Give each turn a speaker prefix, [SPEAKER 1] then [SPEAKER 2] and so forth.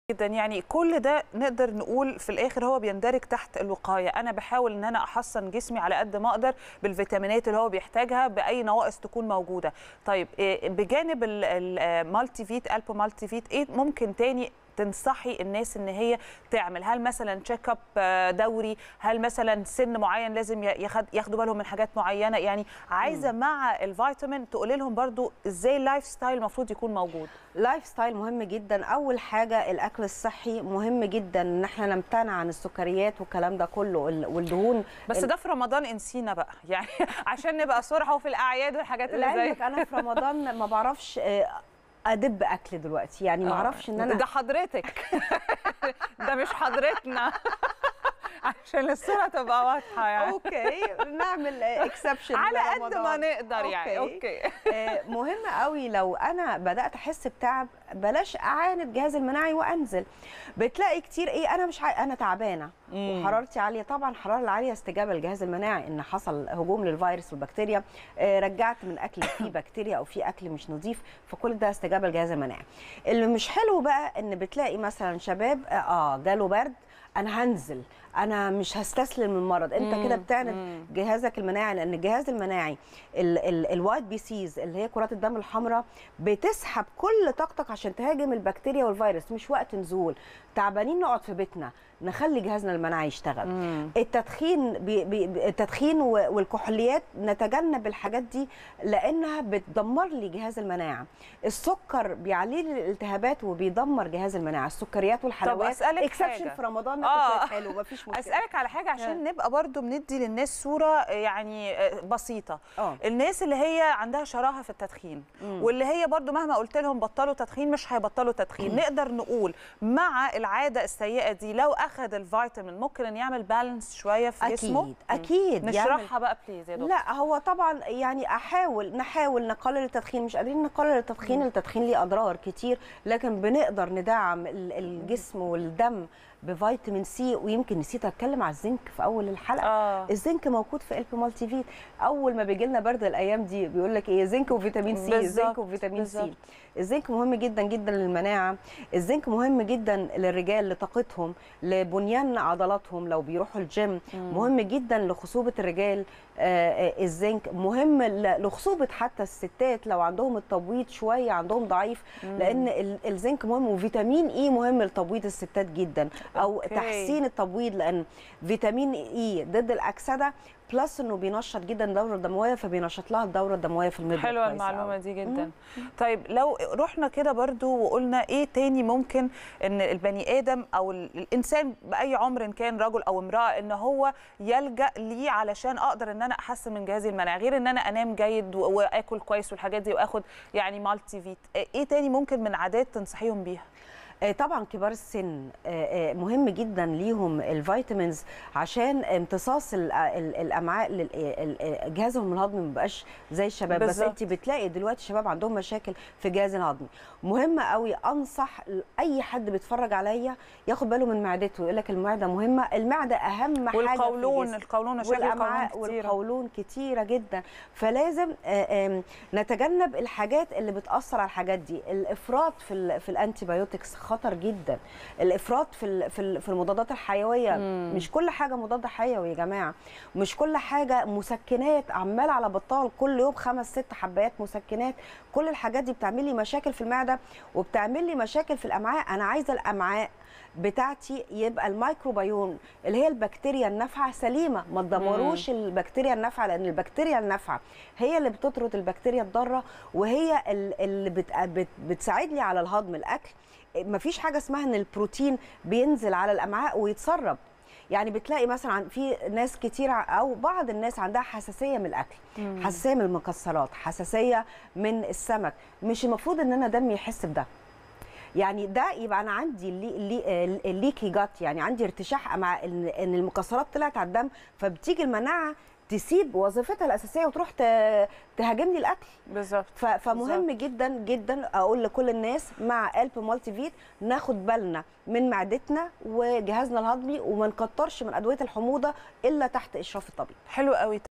[SPEAKER 1] جدا يعني كل ده نقدر نقول في الاخر هو بيندرج تحت الوقايه انا بحاول ان انا احصن جسمي على قد ما اقدر بالفيتامينات اللي هو بيحتاجها باي نواقص تكون موجوده طيب إيه بجانب المالتي فيت البو مالتي فيت ايه ممكن تاني تنصحي الناس ان هي تعمل هل مثلا تشيك اب دوري هل مثلا سن معين لازم ياخد ياخدوا بالهم من حاجات معينه يعني عايزه مع الفيتامين تقولي لهم برضو ازاي اللايف ستايل المفروض يكون موجود
[SPEAKER 2] لايف ستايل مهم جدا اول حاجه الاكل الصحي مهم جدا ان احنا نمتنع عن السكريات والكلام ده كله والدهون
[SPEAKER 1] بس ده في رمضان انسينا بقى يعني عشان نبقى صراحه وفي الاعياد والحاجات اللي زي
[SPEAKER 2] لعلمك انا في رمضان ما بعرفش ادب اكل دلوقتي يعني ما اعرفش ان انا
[SPEAKER 1] ده حضرتك ده مش حضرتنا عشان الصوره تبقى واضحه يعني
[SPEAKER 2] اوكي نعمل اكسبشن
[SPEAKER 1] على قد ما نقدر يعني اوكي
[SPEAKER 2] مهم قوي لو انا بدات احس بتعب بلاش اعاند جهاز المناعي وانزل بتلاقي كتير ايه انا مش ع... انا تعبانه وحرارتي عاليه طبعا الحراره العاليه استجابه للجهاز المناعي ان حصل هجوم للفيروس والبكتيريا رجعت من اكل فيه بكتيريا او فيه اكل مش نظيف فكل ده استجابه للجهاز المناعي اللي مش حلو بقى ان بتلاقي مثلا شباب اه جاله برد انا هنزل انا مش هستسلم للمرض انت كده بتعند جهازك المناعي لان الجهاز المناعي الوايت بي سيز اللي هي كرات الدم الحمراء بتسحب كل طاقتك عشان تهاجم البكتيريا والفيروس مش وقت نزول تعبانين نقعد في بيتنا نخلي جهازنا المناعي يشتغل مم. التدخين بي بي التدخين والكحوليات نتجنب الحاجات دي لانها بتدمر لي جهاز المناعه السكر بيعلي لي الالتهابات وبيدمر جهاز المناعه السكريات والحلويات
[SPEAKER 1] طب اسالك
[SPEAKER 2] اكسبشن في رمضان ناكل حلو مفيش مشكله
[SPEAKER 1] اسالك على حاجه عشان نبقى برضو بندي للناس صوره يعني بسيطه أوه. الناس اللي هي عندها شراهه في التدخين مم. واللي هي برضو مهما قلت لهم بطلوا تدخين مش هيبطلوا تدخين مم. نقدر نقول مع العاده السيئه دي لو اخذ الفيتامين ممكن ان يعمل بالانس شويه في
[SPEAKER 2] أكيد
[SPEAKER 1] جسمه
[SPEAKER 2] اكيد
[SPEAKER 1] نشرحها بقى بليز يا دكتور
[SPEAKER 2] لا هو طبعا يعني احاول نحاول نقلل التدخين مش قادرين نقلل التدخين مم. التدخين ليه اضرار كتير لكن بنقدر ندعم الجسم والدم بفيتامين سي ويمكن نسيت اتكلم على الزنك في اول الحلقه آه. الزنك موجود في الب مالتي فيت اول ما بيجي لنا برد الايام دي بيقول لك ايه زنك وفيتامين سي
[SPEAKER 1] بالزبط.
[SPEAKER 2] زنك وفيتامين
[SPEAKER 1] بالزبط.
[SPEAKER 2] سي الزنك مهم جدا جدا للمناعه الزنك مهم جدا للرجال لطاقتهم لبنيان عضلاتهم لو بيروحوا الجيم مم. مهم جدا لخصوبه الرجال آه الزنك مهم لخصوبه حتى الستات لو عندهم التبويض شويه عندهم ضعيف مم. لان الزنك مهم وفيتامين اي مهم لتبويض الستات جدا او أوكي. تحسين التبويض لان فيتامين اي ضد الاكسده بلس انه بينشط جدا الدوره الدمويه فبينشط لها الدوره الدمويه في المبيض
[SPEAKER 1] حلوه المعلومه دي جدا مم. طيب لو رحنا كده برضو وقلنا ايه تاني ممكن ان البني ادم او الانسان باي عمر كان رجل او امراه ان هو يلجا ليه علشان اقدر ان انا احسن من جهازي المناعي غير ان انا انام جيد واكل كويس والحاجات دي واخد يعني مالتي فيت ايه تاني ممكن من عادات تنصحيهم بيها
[SPEAKER 2] طبعا كبار السن مهم جدا ليهم الفيتامينز عشان امتصاص الامعاء جهازهم الهضمي ما بقاش زي الشباب بس انت بتلاقي دلوقتي الشباب عندهم مشاكل في الجهاز الهضمي مهم قوي انصح اي حد بيتفرج عليا ياخد باله من معدته يقول لك المعده مهمه المعده اهم حاجه
[SPEAKER 1] والقولون القولون
[SPEAKER 2] والامعاء والقولون كتيره جدا فلازم نتجنب الحاجات اللي بتاثر على الحاجات دي الافراط في في الانتي بايوتكس خطر جدا الافراط في في المضادات الحيويه مم. مش كل حاجه مضاد حيوي يا جماعه مش كل حاجه مسكنات عمال على بطال كل يوم خمس ست حبايات مسكنات كل الحاجات دي بتعمل لي مشاكل في المعده وبتعمل لي مشاكل في الامعاء انا عايزه الامعاء بتاعتي يبقى الميكروبيون اللي هي البكتيريا النافعه سليمه ما تدمروش البكتيريا النافعه لان البكتيريا النافعه هي اللي بتطرد البكتيريا الضاره وهي اللي بت... بت... بتساعد لي على الهضم الاكل مفيش حاجه اسمها ان البروتين بينزل على الامعاء ويتسرب يعني بتلاقي مثلا في ناس كتير او بعض الناس عندها حساسيه من الاكل مم. حساسيه من المكسرات حساسيه من السمك مش المفروض ان انا دمي يحس بده يعني ده يبقى انا عندي الليكي جات يعني عندي ارتشاح مع ان المكسرات طلعت على الدم فبتيجي المناعه تسيب وظيفتها الاساسيه وتروح تهاجمني الاكل
[SPEAKER 1] بالظبط
[SPEAKER 2] فمهم بالزبط. جدا جدا اقول لكل الناس مع الب مالتي فيت ناخد بالنا من معدتنا وجهازنا الهضمي وما نكترش من ادويه الحموضه الا تحت اشراف الطبيب
[SPEAKER 1] حلو قوي